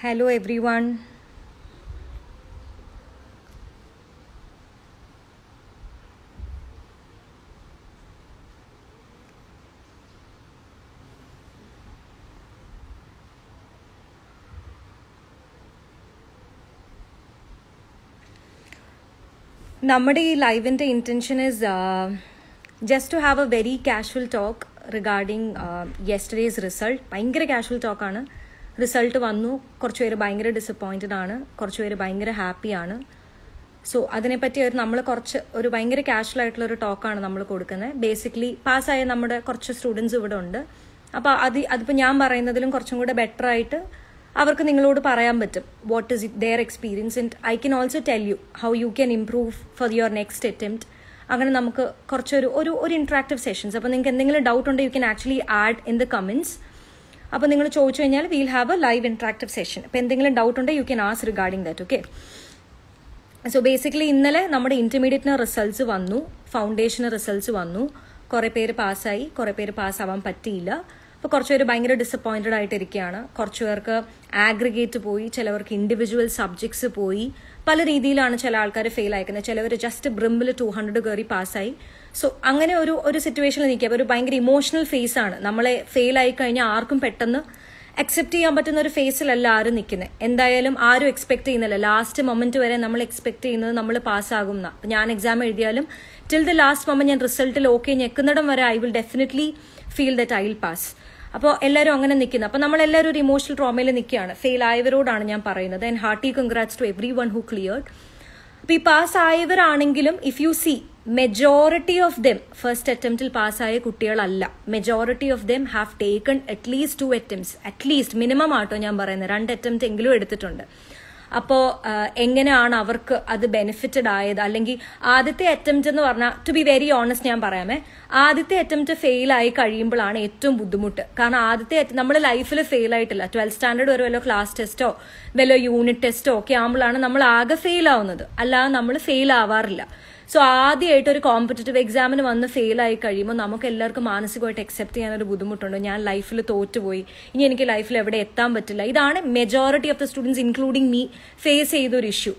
Hello, everyone. നമ്മുടെ ഈ ലൈവിൻ്റെ intention is just to have a very casual talk regarding yesterday's result ഭയങ്കര casual ടോക്കാണ് റിസൾട്ട് വന്നു കുറച്ച് പേര് ഭയങ്കര ഡിസപ്പോയിൻറ്റഡ് ആണ് കുറച്ച് പേര് ഭയങ്കര ഹാപ്പിയാണ് സോ അതിനെപ്പറ്റി ഒരു നമ്മൾ കുറച്ച് ഒരു ഭയങ്കര കാഷ്വൽ ആയിട്ടുള്ള ഒരു ടോക്കാണ് നമ്മൾ കൊടുക്കുന്നത് ബേസിക്കലി പാസ്സായ നമ്മുടെ കുറച്ച് സ്റ്റുഡൻസ് ഇവിടെ ഉണ്ട് അപ്പോൾ അത് അതിപ്പോൾ ഞാൻ പറയുന്നതിലും കുറച്ചും കൂടെ ബെറ്റർ ആയിട്ട് അവർക്ക് നിങ്ങളോട് പറയാൻ പറ്റും what is it their experience and I can also tell you how you can improve for your next attempt അങ്ങനെ നമുക്ക് കുറച്ചൊരു ഒരു ഒരു ഇൻട്രാക്റ്റീവ് സെഷൻസ് അപ്പോൾ നിങ്ങൾക്ക് എന്തെങ്കിലും ഡൗട്ട് ഉണ്ടെങ്കിൽ you can actually add in the comments അപ്പോൾ നിങ്ങൾ ചോദിച്ചു കഴിഞ്ഞാൽ we'll have a live interactive session അപ്പോൾ എന്തെങ്കിലും ഡൗട്ട് ഉണ്ടെങ്കിൽ you can ask regarding that okay so basically ഇന്നലെ നമ്മുടെ ഇന്റർമീഡിയറ്റിന് റിസൾട്ട്സ് വന്നു ഫൗണ്ടേഷന് റിസൾട്ട്സ് വന്നു കുറേ പേര് പാസ്സായി കുറേ പേര് പാസ്സാവാൻ പറ്റിയില്ല അപ്പോൾ കുറച്ച് പേര് ഭയങ്കര ഡിസപ്പോയിന്റഡ് ആയിട്ടിരിക്കുകയാണ് കുറച്ച് പേർക്ക് ആഗ്രിഗേറ്റ് പോയി ചിലവർക്ക് ഇൻഡിവിജ്വൽ സബ്ജക്ട്സ് പോയി പല രീതിയിലാണ് ചില ആൾക്കാർ ഫെയിൽ അയക്കുന്നത് ചിലവർ ജസ്റ്റ് ബ്രിമ്പിൽ ടു ഹൺഡ്രഡ് കയറി പാസ്സായി സോ അങ്ങനെ ഒരു ഒരു സിറ്റുവേഷനിൽ നിൽക്കുക ഒരു ഭയങ്കര ഇമോഷണൽ ഫേസ് ആണ് നമ്മളെ ഫെയിൽ ആയി കഴിഞ്ഞാൽ ആർക്കും പെട്ടെന്ന് അക്സെപ്റ്റ് ചെയ്യാൻ പറ്റുന്ന ഒരു ഫേസിലല്ല ആരും നിൽക്കുന്നത് എന്തായാലും ആരും എക്സ്പെക്ട് ചെയ്യുന്നില്ല ലാസ്റ്റ് മൊമെന്റ് വരെ നമ്മൾ എക്സ്പെക്ട് ചെയ്യുന്നത് നമ്മൾ പാസ്സാകും എന്നാ ഞാൻ എക്സാം എഴുതിയാലും ടിൽ ദ ലാസ്റ്റ് മൊമെന്റ് ഞാൻ റിസൾട്ടിൽ ഓക്കെ ഞെക്കുന്നിടം വരെ I will definitely feel that I will pass അപ്പോൾ എല്ലാവരും അങ്ങനെ നിൽക്കുന്നു അപ്പോൾ നമ്മൾ എല്ലാവരും ഒരു ഇമോഷണൽ ട്രോമയിൽ നിൽക്കുകയാണ് ഫെയിൽ ആയവരോടാണ് ഞാൻ പറയുന്നത് and hearty congrats to everyone who cleared അപ്പോൾ ഈ പാസ് ആയവരാണെങ്കിലും if you see majority of them first അറ്റംപ്റ്റിൽ പാസ്സായ കുട്ടികളല്ല majority of them have taken at least two attempts at least minimum ആട്ടോ ഞാൻ പറയുന്നത് രണ്ട് അറ്റംപ്റ്റ് എങ്കിലും എടുത്തിട്ടുണ്ട് അപ്പോൾ എങ്ങനെയാണ് അവർക്ക് അത് ബെനിഫിറ്റഡ് ആയത് അല്ലെങ്കിൽ ആദ്യത്തെ അറ്റംപ്റ്റ് എന്ന് പറഞ്ഞാൽ ടു ബി വെരി ഓണസ്റ്റ് ഞാൻ പറയാമേ ആദ്യത്തെ അറ്റംപ്റ്റ് ഫെയിൽ ആയി കഴിയുമ്പോഴാണ് ഏറ്റവും ബുദ്ധിമുട്ട് കാരണം ആദ്യത്തെ നമ്മൾ ലൈഫിൽ ഫെയിൽ ആയിട്ടില്ല ട്വൽത്ത് സ്റ്റാൻഡേർഡ് വരെ വല്ല ക്ലാസ് ടെസ്റ്റോ വല്ല യൂണിറ്റ് ടെസ്റ്റോ ഒക്കെ ആകുമ്പോഴാണ് നമ്മൾ ആകെ ഫെയിൽ ആവുന്നത് അല്ലാതെ നമ്മൾ ഫെയിൽ ആവാറില്ല സോ ആദ്യമായിട്ട് ഒരു കോമ്പറ്റേറ്റീവ് എക്സാമിന് വന്ന് ഫെയിൽ ആയി കഴിയുമ്പോൾ നമുക്ക് എല്ലാവർക്കും മാനസികമായിട്ട് അക്സെപ്റ്റ് ചെയ്യാൻ ഒരു ബുദ്ധിമുട്ടുണ്ട് ഞാൻ ലൈഫിൽ തോറ്റുപോയി ഇനി എനിക്ക് ലൈഫിൽ എവിടെ എത്താൻ പറ്റില്ല ഇതാണ് majority of the students including me face ചെയ്തൊരു ഇഷ്യൂ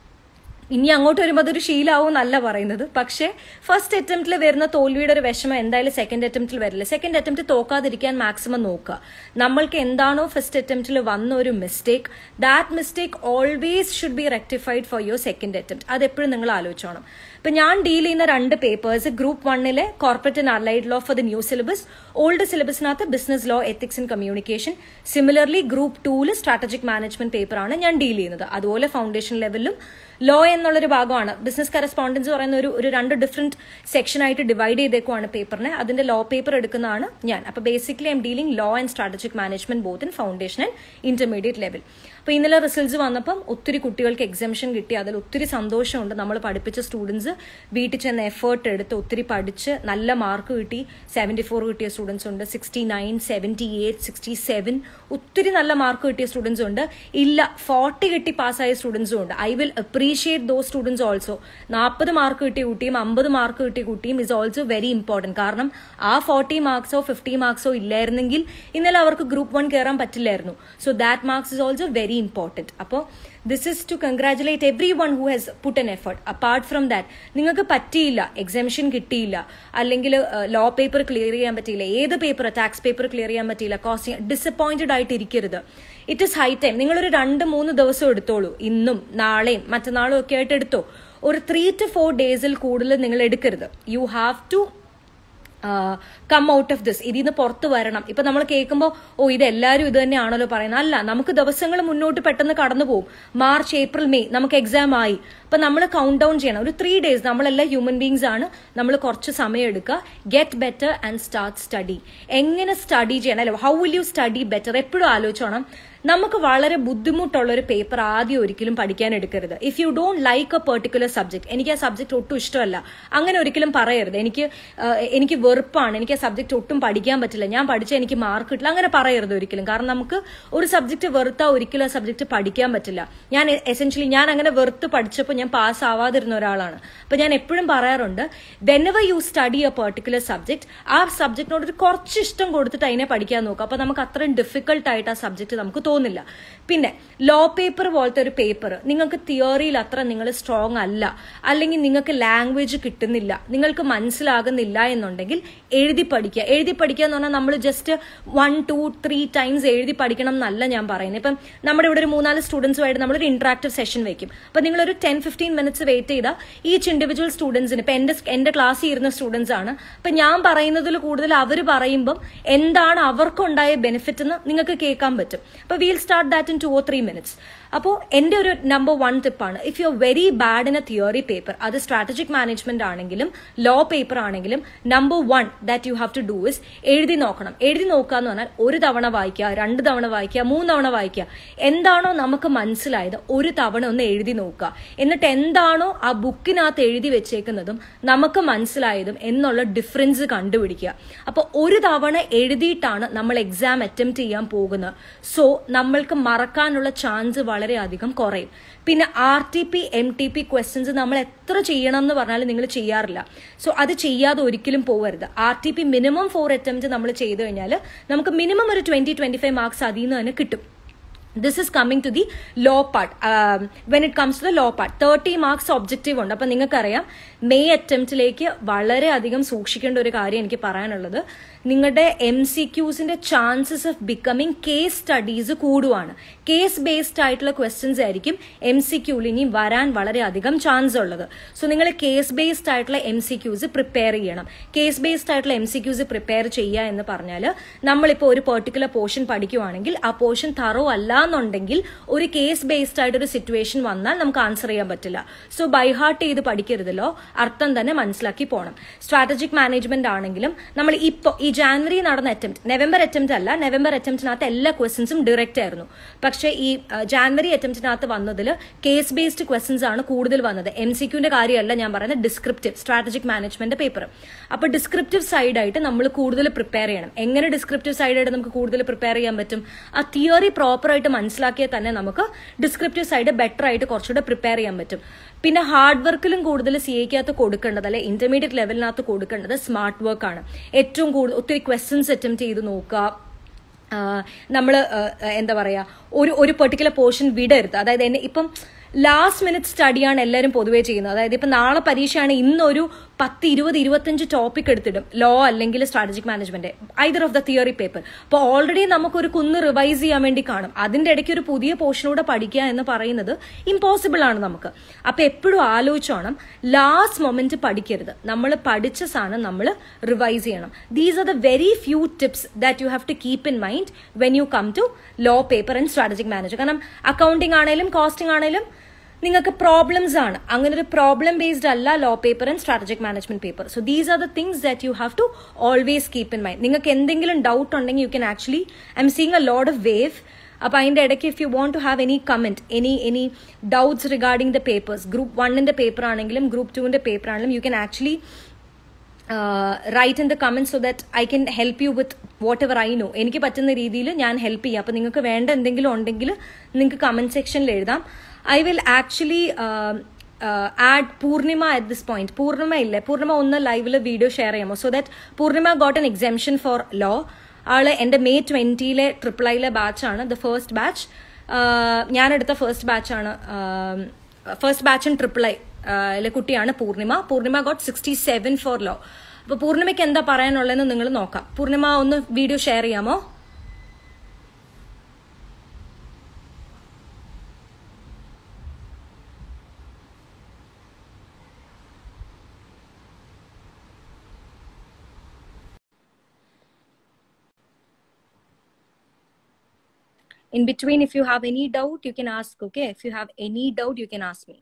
ഇനി അങ്ങോട്ട് വരുമ്പോൾ അതൊരു ശീലമാവും എന്നല്ല പറയുന്നത് പക്ഷേ ഫസ്റ്റ് അറ്റംപ്റ്റിൽ വരുന്ന തോൽവിയുടെ ഒരു വിഷമം എന്തായാലും സെക്കൻഡ് അറ്റംപ്റ്റിൽ വരില്ല സെക്കൻഡ് അറ്റംപ്റ്റ് തോക്കാതിരിക്കാൻ മാക്സിമം നോക്കുക നമ്മൾക്ക് എന്താണോ ഫസ്റ്റ് അറ്റംപ്റ്റിൽ വന്ന ഒരു mistake that mistake always should be rectified for your second attempt അത് എപ്പോഴും നിങ്ങൾ ആലോചിച്ചോണം ഇപ്പൊ ഞാൻ ഡീൽ ചെയ്യുന്ന രണ്ട് പേപ്പേഴ്സ് ഗ്രൂപ്പ് വണ്ണിലെ corporate and allied law for the new syllabus old സിലബസിനകത്ത് business law ethics and communication similarly group ടൂല് സ്ട്രാറ്റജിക് മാനേജ്മെന്റ് പേപ്പറാണ് ഞാൻ ഡീൽ ചെയ്യുന്നത് അതുപോലെ ഫൗണ്ടേഷൻ ലെവലിലും ലോ എന്നുള്ളൊരു ഭാഗമാണ് ബിസിനസ് കറസ്പോണ്ടൻസ് പറയുന്ന ഒരു ഒരു രണ്ട് ഡിഫറെന്റ് സെക്ഷൻ ആയിട്ട് ഡിവൈഡ് ചെയ്തേക്കുവാണ് പേപ്പറിനെ അതിന്റെ ലോ പേപ്പർ എടുക്കുന്നതാണ് ഞാൻ അപ്പൊ basically I'm dealing law and strategic management both in foundation and intermediate level അപ്പൊ ഇന്നലെ റിസൾട്ട്സ് വന്നപ്പം ഒത്തിരി കുട്ടികൾക്ക് എക്സംഷൻ കിട്ടി അതിൽ ഒത്തിരി സന്തോഷമുണ്ട് നമ്മൾ പഠിപ്പിച്ച സ്റ്റുഡൻസ് വീട്ടിൽ ചെന്ന് എഫേർട്ട് എടുത്ത് ഒത്തിരി പഠിച്ച് നല്ല മാർക്ക് കിട്ടി സെവൻറ്റി ഫോർ കിട്ടിയ സ്റ്റുഡൻസ് ഉണ്ട് sixty nine seventy eight sixty seven ഒത്തിരി നല്ല മാർക്ക് കിട്ടിയ സ്റ്റുഡൻസ് ഉണ്ട് ഇല്ല ഫോർട്ടി കിട്ടി പാസ്സായ സ്റ്റുഡൻസും ഉണ്ട് I will appreciate those students also നാൽപ്പത് മാർക്ക് കിട്ടിയ കുട്ടിയും അമ്പത് മാർക്ക് കിട്ടിയ കുട്ടിയും ഇസ് ഓൾസോ വെരി ഇമ്പോർട്ടൻറ്റ് കാരണം ആ ഫോർട്ടി മാർക്സോ ഫിഫ്റ്റി മാർക്സോ ഇല്ലായിരുന്നെങ്കിൽ ഇന്നലെ അവർക്ക് ഗ്രൂപ്പ് വൺ കയറാൻ പറ്റില്ലായിരുന്നു so that marks is also very important അപ്പോൾ this is to congratulate everyone who has put an effort apart from that നിങ്ങൾക്ക് പറ്റിയില്ല എക്സാമിഷൻ കിട്ടിയില്ല അല്ലെങ്കിൽ ലോ പേപ്പർ ക്ലിയർ ചെയ്യാൻ പറ്റിയില്ല ഏത് പേപ്പർ ടാക്സ് പേപ്പർ ക്ലിയർ ചെയ്യാൻ പറ്റിയില്ല കോസ്റ്റ് ഡിസപ്പോയിന്റഡ് ആയിട്ട് ഇരിക്കരുത് ഇറ്റ് ഇസ് ഹൈ ടൈം നിങ്ങളൊരു രണ്ട് മൂന്ന് ദിവസം എടുത്തോളൂ ഇന്നും നാളെയും മറ്റന്നാളും ഒക്കെ ആയിട്ട് എടുത്തോ ഒരു ത്രീ ടു ഫോർ ഡേയ്സിൽ കൂടുതൽ നിങ്ങൾ എടുക്കരുത് you have to come out of this ഇതിൽ നിന്ന് പുറത്ത് വരണം ഇപ്പൊ നമ്മൾ കേൾക്കുമ്പോൾ ഓ ഇത് എല്ലാവരും ഇത് തന്നെയാണല്ലോ പറയുന്നത് അല്ല നമുക്ക് ദിവസങ്ങൾ മുന്നോട്ട് പെട്ടെന്ന് കടന്നു പോകും മാർച്ച് ഏപ്രിൽ മെയ് നമുക്ക് എക്സാം ആയി അപ്പൊ നമ്മൾ കൗണ്ട് ഡൗൺ ചെയ്യണം ഒരു ത്രീ ഡേയ്സ് നമ്മളെല്ലാം ഹ്യൂമൻ ബീങ്സ് ആണ് നമ്മൾ കുറച്ച് സമയം എടുക്കുക get better and start study എങ്ങനെ സ്റ്റഡി ചെയ്യണം അല്ലെ how will you study better എപ്പോഴും ആലോചിച്ചോണം നമുക്ക് വളരെ ബുദ്ധിമുട്ടുള്ള ഒരു പേപ്പർ ആദ്യം ഒരിക്കലും പഠിക്കാൻ എടുക്കരുത് if you don't like a particular subject എനിക്ക് ആ സബ്ജക്ട് ഒട്ടും ഇഷ്ടമല്ല അങ്ങനെ ഒരിക്കലും പറയരുത് എനിക്ക് എനിക്ക് വെറുപ്പാണ് എനിക്ക് ആ സബ്ജക്ട് ഒട്ടും പഠിക്കാൻ പറ്റില്ല ഞാൻ പഠിച്ച എനിക്ക് മാർക്ക് കിട്ടില്ല അങ്ങനെ പറയരുത് ഒരിക്കലും കാരണം നമുക്ക് ഒരു സബ്ജക്ട് വെറുത്താൽ ഒരിക്കലും ആ സബ്ജക്ട് പഠിക്കാൻ പറ്റില്ല ഞാൻ എസെൻഷ്യലി ഞാൻ അങ്ങനെ വെറുത്ത് പഠിച്ചപ്പോൾ ഞാൻ പാസ് ആവാതിരുന്ന ഒരാളാണ് അപ്പൊ ഞാൻ എപ്പോഴും പറയാറുണ്ട് whenever you study a particular subject ആ സബ്ജക്റ്റിനോട് ഒരു കുറച്ച് ഇഷ്ടം കൊടുത്തിട്ട് അതിനെ പഠിക്കാൻ നോക്കുക അപ്പൊ നമുക്ക് അത്രയും ഡിഫിക്കൽട്ട് ആയിട്ട് ആ സബ്ജക്ട് നമുക്ക് തോന്നില്ല പിന്നെ ലോ പേപ്പർ പോലത്തെ ഒരു പേപ്പർ നിങ്ങൾക്ക് തിയറിയിൽ അത്ര നിങ്ങൾ സ്ട്രോങ് അല്ല അല്ലെങ്കിൽ നിങ്ങൾക്ക് ലാംഗ്വേജ് കിട്ടുന്നില്ല നിങ്ങൾക്ക് മനസ്സിലാകുന്നില്ല എന്നുണ്ടെങ്കിൽ എഴുതി പഠിക്കുക എഴുതി പഠിക്കുക എന്ന് പറഞ്ഞാൽ നമ്മൾ just one two three times എഴുതി പഠിക്കണം എന്നല്ല ഞാൻ പറയുന്നത് ഇപ്പം നമ്മുടെ ഇവിടെ ഒരു മൂന്നാല് സ്റ്റുഡൻസുമായിട്ട് നമ്മളൊരു ഇന്ററാക്റ്റീവ് സെഷൻ വെക്കും അപ്പം നിങ്ങളൊരു ടെൻ ഫിഫ്റ്റീൻ മിനിറ്റ്സ് വെയിറ്റ് ചെയ്താൽ ഈച്ച് ഇൻഡിവിജ്വൽ സ്റ്റുഡൻസിന് ഇപ്പം എൻ്റെ എൻ്റെ ക്ലാസ്സിൽ ഇരുന്ന സ്റ്റുഡൻസ് ആണ് അപ്പം ഞാൻ പറയുന്നതിൽ കൂടുതൽ അവർ പറയുമ്പം എന്താണ് അവർക്കുണ്ടായ ബെനിഫിറ്റ് എന്ന് നിങ്ങൾക്ക് കേൾക്കാൻ പറ്റും അപ്പോൾ we'll start that in two or three minutes അപ്പോൾ എൻ്റെ ഒരു നമ്പർ വൺ ടിപ്പാണ് if you are very bad in a theory paper അത് സ്ട്രാറ്റജിക് മാനേജ്മെന്റ് ആണെങ്കിലും ലോ പേപ്പർ ആണെങ്കിലും number one that you have to do is എഴുതി നോക്കണം എഴുതി നോക്കുക എന്ന് പറഞ്ഞാൽ ഒരു തവണ വായിക്കുക രണ്ട് തവണ വായിക്കുക മൂന്ന് തവണ വായിക്കുക എന്താണോ നമുക്ക് മനസ്സിലായത് ഒരു തവണ ഒന്ന് എഴുതി നോക്കുക എന്നിട്ട് എന്താണോ ആ ബുക്കിനകത്ത് എഴുതി വെച്ചേക്കുന്നതും നമുക്ക് മനസ്സിലായതും എന്നുള്ള ഡിഫറൻസ് കണ്ടുപിടിക്കുക അപ്പോൾ ഒരു തവണ എഴുതിയിട്ടാണ് നമ്മൾ എക്സാം അറ്റംപ്റ്റ് ചെയ്യാൻ പോകുന്നത് സോ നമ്മൾക്ക് മറക്കാനുള്ള ചാൻസ് വളരെയധികം കുറയും പിന്നെ R T P M T P questions നമ്മൾ എത്ര ചെയ്യണം എന്ന് പറഞ്ഞാലും നിങ്ങൾ ചെയ്യാറില്ല സോ അത് ചെയ്യാതെ ഒരിക്കലും പോകരുത് R T P minimum four attempt നമ്മൾ ചെയ്തു കഴിഞ്ഞാൽ നമുക്ക് മിനിമം ഒരു ട്വന്റി ട്വന്റി ഫൈവ് മാർക്സ് അതിൽ നിന്ന് തന്നെ കിട്ടും this is coming to the law part when it comes to the law part thirty marks objective ഉണ്ട് അപ്പൊ നിങ്ങൾക്കറിയാം മെയ് അറ്റംപ്റ്റിലേക്ക് വളരെയധികം സൂക്ഷിക്കേണ്ട ഒരു കാര്യം എനിക്ക് പറയാനുള്ളത് നിങ്ങളുടെ എം സി ക്യൂസിന്റെ chances of becoming case studies കൂടുവാണ് കേസ് ബേസ്ഡ് ആയിട്ടുള്ള ക്വസ്റ്റ്യൻസ് ആയിരിക്കും എം സി ക്യൂവിൽ ഇനി വരാൻ വളരെയധികം ചാൻസ് ഉള്ളത് സോ നിങ്ങൾ കേസ് ബേസ്ഡ് ആയിട്ടുള്ള എം സി ക്യൂസ് പ്രിപ്പയർ ചെയ്യണം കേസ് ബേസ്ഡ് ആയിട്ടുള്ള എം സി ക്യൂസ് പ്രിപ്പയർ ചെയ്യുക എന്ന് പറഞ്ഞാൽ നമ്മളിപ്പോൾ ഒരു പെർട്ടിക്കുലർ പോർഷൻ പഠിക്കുവാണെങ്കിൽ ആ പോർഷൻ തറോ അല്ല എന്നുണ്ടെങ്കിൽ ഒരു കേസ് ബേസ്ഡ് ആയിട്ട് ഒരു സിറ്റുവേഷൻ വന്നാൽ നമുക്ക് ആൻസർ ചെയ്യാൻ പറ്റില്ല സോ ബൈ ഹാർട്ട് ചെയ്ത് പഠിക്കരുതല്ലോ അർത്ഥം തന്നെ മനസ്സിലാക്കി പോകണം സ്ട്രാറ്റജിക് മാനേജ്മെന്റ് ആണെങ്കിലും നമ്മൾ ഇപ്പോൾ ഈ ജാനുവരി നടന്ന അറ്റംപ്റ്റ് നവംബർ അറ്റംപ്റ്റ് അല്ല നവംബർ അറ്റംപ്റ്റിനകത്ത് എല്ലാ ക്വസ്റ്റ്യൻസും ഡയറക്റ്റ് ആയിരുന്നു പക്ഷേ ഈ ജാനുവരി അറ്റംപ്റ്റിനകത്ത് വന്നതിൽ കേസ് ബേസ്ഡ് ക്വസ്റ്റ്യൻസ് ആണ് കൂടുതൽ വന്നത് എം സി ക്യൂന്റെ കാര്യമല്ല ഞാൻ പറയുന്നത് ഡിസ്ക്രിപ്റ്റീവ് സ്ട്രാറ്റജിക് മാനേജ്മെന്റ് പേപ്പർ അപ്പോൾ ഡിസ്ക്രിപ്റ്റീവ് സൈഡായിട്ട് നമ്മൾ കൂടുതൽ പ്രിപ്പയർ ചെയ്യണം എങ്ങനെ ഡിസ്ക്രിപ്റ്റീവ് സൈഡായിട്ട് നമുക്ക് കൂടുതൽ പ്രിപ്പയർ ചെയ്യാൻ പറ്റും ആ തിയറി പ്രോപ്പറായിട്ട് മനസ്സിലാക്കിയാൽ തന്നെ നമുക്ക് ഡിസ്ക്രിപ്റ്റീവ് സൈഡ് ബെറ്റർ ആയിട്ട് കുറച്ചുകൂടെ പ്രിപ്പയർ ചെയ്യാൻ പറ്റും പിന്നെ ഹാർഡ് വർക്കിലും കൂടുതൽ സി എക്കകത്ത് കൊടുക്കേണ്ടത് അല്ലെ ഇന്റർമീഡിയറ്റ് ലെവലിനകത്ത് കൊടുക്കേണ്ടത് സ്മാർട്ട് വർക്ക് ആണ് ഏറ്റവും കൂടുതൽ ഒത്തിരി ക്വസ്റ്റ്യൻസ് അറ്റംപ്റ്റ് ചെയ്ത് നോക്കുക നമ്മൾ എന്താ പറയാ ഒരു ഒരു പെർട്ടിക്കുലർ പോർഷൻ വിടരുത് അതായത് എന്നെ ഇപ്പം ലാസ്റ്റ് മിനിറ്റ് സ്റ്റഡിയാണ് എല്ലാവരും പൊതുവേ ചെയ്യുന്നത് അതായത് ഇപ്പം നാളെ പരീക്ഷയാണ് ഇന്നൊരു പത്ത് ഇരുപത് ഇരുപത്തഞ്ച് ടോപ്പിക് എടുത്തിടും ലോ അല്ലെങ്കിൽ strategic management either of the theory paper അപ്പോൾ ഓൾറെഡി നമുക്കൊരു കുന്ന് റിവൈസ് ചെയ്യാൻ വേണ്ടി കാണും അതിന്റെ ഇടയ്ക്ക് ഒരു പുതിയ പോർഷനൂടെ പഠിക്കുക എന്ന് പറയുന്നത് ഇമ്പോസിബിൾ ആണ് നമുക്ക് അപ്പൊ എപ്പോഴും ആലോചിച്ചോണം ലാസ്റ്റ് മൊമെന്റ് പഠിക്കരുത് നമ്മൾ പഠിച്ച സാധനം നമ്മൾ റിവൈസ് ചെയ്യണം these are the very few tips that you have to keep in mind when you come to law paper and strategic manager കാരണം അക്കൗണ്ടിംഗ് ആണെങ്കിലും കോസ്റ്റിംഗ് ആണെങ്കിലും നിങ്ങൾക്ക് പ്രോബ്ലംസ് ആണ് അങ്ങനെ ഒരു പ്രോബ്ലം ബേസ്ഡ് അല്ല law paper and strategic management paper so these are the things that you have to always keep in mind നിങ്ങൾക്ക് എന്തെങ്കിലും ഡൗട്ട് ഉണ്ടെങ്കിൽ you can actually I'm seeing a load of wave അപ്പൊ അതിന്റെ ഇടയ്ക്ക് if you want to have any comment any any doubts regarding the papers group വണ്ണിന്റെ paper ആണെങ്കിലും group ടുവിന്റെ paper ആണെങ്കിലും you can actually write in the comment so that I can help you with whatever I know എനിക്ക് പറ്റുന്ന രീതിയിൽ ഞാൻ help ചെയ്യാം അപ്പൊ നിങ്ങൾക്ക് വേണ്ട എന്തെങ്കിലും ഉണ്ടെങ്കിൽ നിങ്ങൾക്ക് കമന്റ് സെക്ഷനിൽ എഴുതാം I will actually add Poornima at this point Poornima ഇല്ലേ പൂർണിമ ഒന്ന് ലൈവിൽ വീഡിയോ ഷെയർ ചെയ്യാമോ so that Poornima got an exemption for law ആള് എന്റെ മെയ് ട്വന്റിയിലെ ട്രിപ്പിൾ ഐയിലെ ബാച്ചാണ് ദ ഫസ്റ്റ് ബാച്ച് ഞാൻ എടുത്ത ഫസ്റ്റ് ബാച്ചാണ് first batch in triple I ലെ കുട്ടിയാണ് Poornima Poornima got sixty seven four law അപ്പൊ പൂർണിമയ്ക്ക് എന്താ പറയാനുള്ളതെന്ന് നിങ്ങൾ നോക്കാം പൂർണിമ ഒന്ന് വീഡിയോ ഷെയർ ചെയ്യാമോ in between if you have any doubt you can ask okay if you have any doubt you can ask me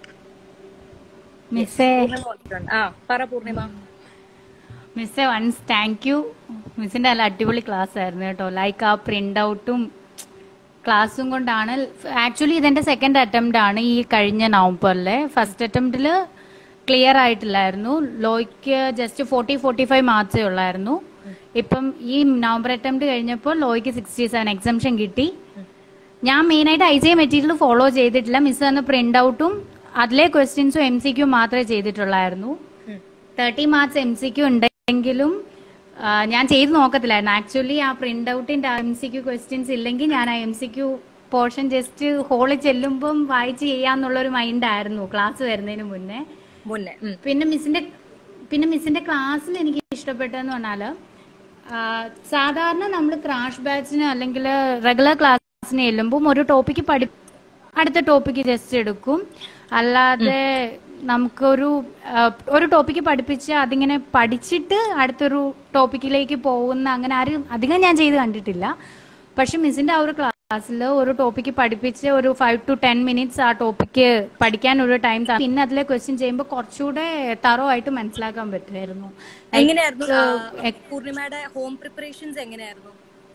മിസ്സേ ആ പറ പൂർണിമ മിസ്സേ വൺസ് താങ്ക് യു മിസ്സിന്റെ നല്ല അടിപൊളി ക്ലാസ് ആയിരുന്നു കേട്ടോ ലൈക്ക് ആ പ്രിന്റ് ഔട്ടും ക്ലാസ്സും കൊണ്ടാണ് ആക്ച്വലി ഇതെന്റെ സെക്കൻഡ് അറ്റംപ്റ്റ് ആണ് ഈ കഴിഞ്ഞ നവംബറിലെ ഫസ്റ്റ് അറ്റംപ്റ്റിൽ ക്ലിയർ ആയിട്ടില്ലായിരുന്നു ലോയ്ക്ക് ജസ്റ്റ് ഫോർട്ടി ഫോർട്ടി ഫൈവ് മാർക്സേ ഉള്ളായിരുന്നു ഇപ്പം ഈ നവംബർ അറ്റംപ്റ്റ് കഴിഞ്ഞപ്പോൾ ലോയ്ക്ക് സിക്സ്റ്റി സെവൻ എക്സംഷൻ കിട്ടി ഞാൻ മെയിനായിട്ട് I C A material follow ചെയ്തിട്ടില്ല മിസ് തന്ന പ്രിന്റ് ഔട്ടും അതിലെ ക്വസ്റ്റ്യൻസും എം സി ക്യു മാത്രമേ ചെയ്തിട്ടുള്ളായിരുന്നു thirty marks M C Q ഉണ്ടെങ്കിലും ആ, ഞാൻ ചെയ്ത് നോക്കത്തില്ലായിരുന്നു ആക്ച്വലി ആ പ്രിന്റ് ഔട്ടിന്റെ എം സി ക്യു ക്വസ്റ്റ്യൻസ് ഇല്ലെങ്കിൽ ഞാൻ ആ M C Q portion just ഹോളിൽ ചെല്ലുമ്പം വായിച്ച് ചെയ്യാന്നുള്ളൊരു മൈൻഡായിരുന്നു ക്ലാസ് വരുന്നതിന് മുന്നേ മുന്നേ ഉം. പിന്നെ മിസ്സിന്റെ പിന്നെ മിസ്സിന്റെ ക്ലാസ്സിൽ എനിക്ക് ഇഷ്ടപ്പെട്ടതെന്ന് പറഞ്ഞാല് ആ, സാധാരണ നമ്മൾ ക്രാഷ് ബാച്ചിന് അല്ലെങ്കിൽ റെഗുലർ ക്ലാസ്സിന് ചെല്ലുമ്പോൾ ഒരു ടോപ്പിക്ക് പഠി അടുത്ത ടോപ്പിക്ക് ജസ്റ്റ് എടുക്കും അല്ലാതെ നമുക്കൊരു ആ, ഒരു ടോപ്പിക്ക് പഠിപ്പിച്ച് അതിങ്ങനെ പഠിച്ചിട്ട് അടുത്തൊരു ടോപ്പിക്കിലേക്ക് പോകുന്ന അങ്ങനെ ആരും അധികം ഞാൻ ചെയ്ത് കണ്ടിട്ടില്ല പക്ഷെ മിസ്സിന്റെ ആ ഒരു ക്ലാസ്സിൽ ഒരു ടോപ്പിക്ക് പഠിപ്പിച്ച് ഒരു ഫൈവ് ടു ടെൻ മിനിറ്റ്സ് ആ ടോപ്പിക്ക് പഠിക്കാൻ ഒരു ടൈം പിന്നെ അതിലെ ക്വസ്റ്റ്യൻ ചെയ്യുമ്പോൾ കുറച്ചുകൂടെ തറോ ആയിട്ട് മനസ്സിലാക്കാൻ പറ്റുമായിരുന്നു എങ്ങനെയായിരുന്നു ആ, എ- പൂർണിമയുടെ ഹോം പ്രിപ്പറേഷൻസ് എങ്ങനെയായിരുന്നു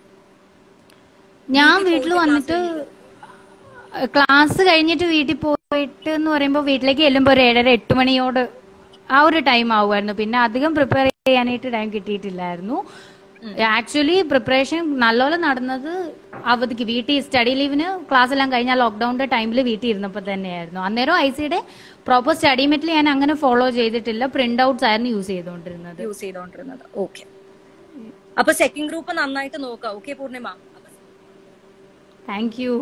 ഞാൻ വീട്ടിൽ വന്നിട്ട് ക്ലാസ് കഴിഞ്ഞിട്ട് വീട്ടിൽ പോയിട്ട് എന്ന് പറയുമ്പോൾ വീട്ടിലേക്ക് ചെല്ലുമ്പോൾ ഒരു ഏഴര എട്ട് മണിയോട് ആ ഒരു ടൈം ആവുമായിരുന്നു പിന്നെ അധികം പ്രിപ്പയർ ചെയ്യാനായിട്ട് ടൈം കിട്ടിയിട്ടില്ലായിരുന്നു ആക്ച്വലി പ്രിപ്പറേഷൻ നല്ലപോലെ നടന്നത് അവധിക്ക് വീട്ടിൽ സ്റ്റഡി ലീവിന് ക്ലാസ് എല്ലാം കഴിഞ്ഞാൽ ലോക്ക്ഡൌണിന്റെ ടൈമിൽ വീട്ടിൽ ഇരുന്നപ്പോൾ തന്നെയായിരുന്നു അന്നേരം ഐ സിയുടെ പ്രോപ്പർ സ്റ്റഡി മെറ്റീരിയൽ ഞാൻ അങ്ങനെ ഫോളോ ചെയ്തിട്ടില്ല പ്രിന്റ് ഔട്ട്സ് ആയിരുന്നു യൂസ് ചെയ്തുകൊണ്ടിരുന്നത് യൂസ് ചെയ്തോണ്ടിരുന്നത് ഓക്കെ അപ്പൊ സെക്കൻഡ് ഗ്രൂപ്പ് നന്നായിട്ട് നോക്കാം ഓക്കെ പൂർണിമ താങ്ക് യു